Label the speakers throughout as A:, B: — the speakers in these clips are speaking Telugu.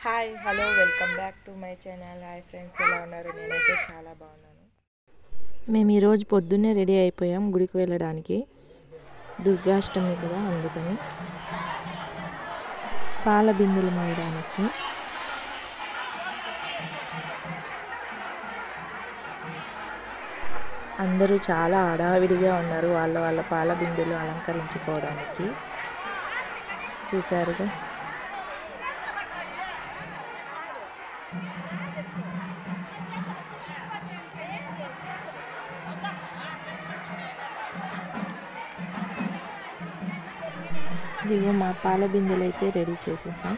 A: hi hello welcome back to my channel hi friends ఎలా ఉన్నారు నేనైతే చాలా బాగున్నాను మేము ఈరోజు పొద్దున్నే రెడీ అయిపోయాం గుడికి వెళ్ళడానికి దుర్గాష్టమి కదా అందుకని పాల బిందులు మోయడానికి అందరూ చాలా హడావిడిగా ఉన్నారు వాళ్ళ వాళ్ళ పాల బిందెలు అలంకరించుకోవడానికి చూసారుగా ఇదిగో మా పాల బిందెలు అయితే రెడీ చేసేసాం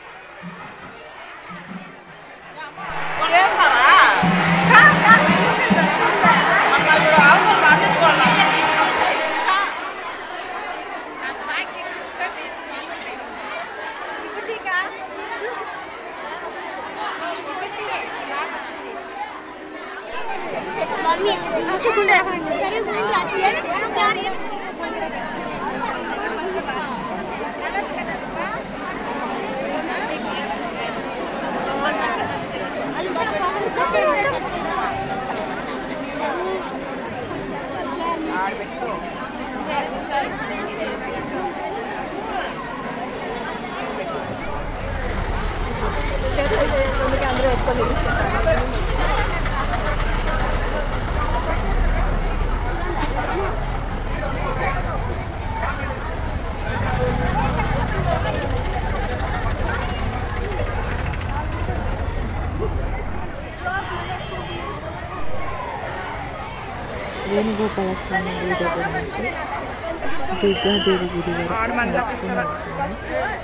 A: వేణుగోపాల స్వామి గుడి దగ్గర నుంచి దుర్గాదేవి గుడి వరకు నడుచుకుని వెళ్తున్నాం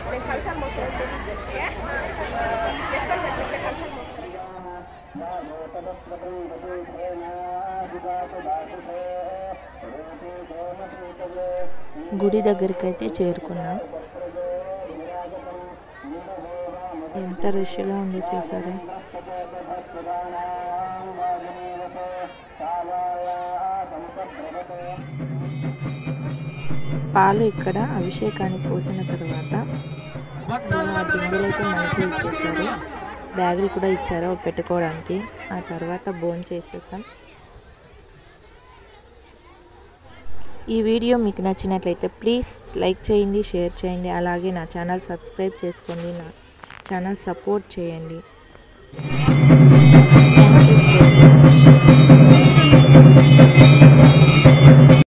A: గుడి దగ్గరికి అయితే చేరుకున్నాం ఎంత రష్గా ఉందో చూసారా పాలు ఇక్కడ అభిషేకానికి పోసిన తర్వాత ఆ బిందెలు అయితే మనకి ఇచ్చేసారు బ్యాగులు కూడా ఇచ్చారు అవి పెట్టుకోవడానికి ఆ తర్వాత బోన్ చేసేసాం ఈ వీడియో మీకు నచ్చినట్లయితే ప్లీజ్ లైక్ చేయండి షేర్ చేయండి అలాగే నా ఛానల్ సబ్స్క్రైబ్ చేసుకోండి నా ఛానల్ సపోర్ట్ చేయండి థ్యాంక్ యూ వెరీ మచ్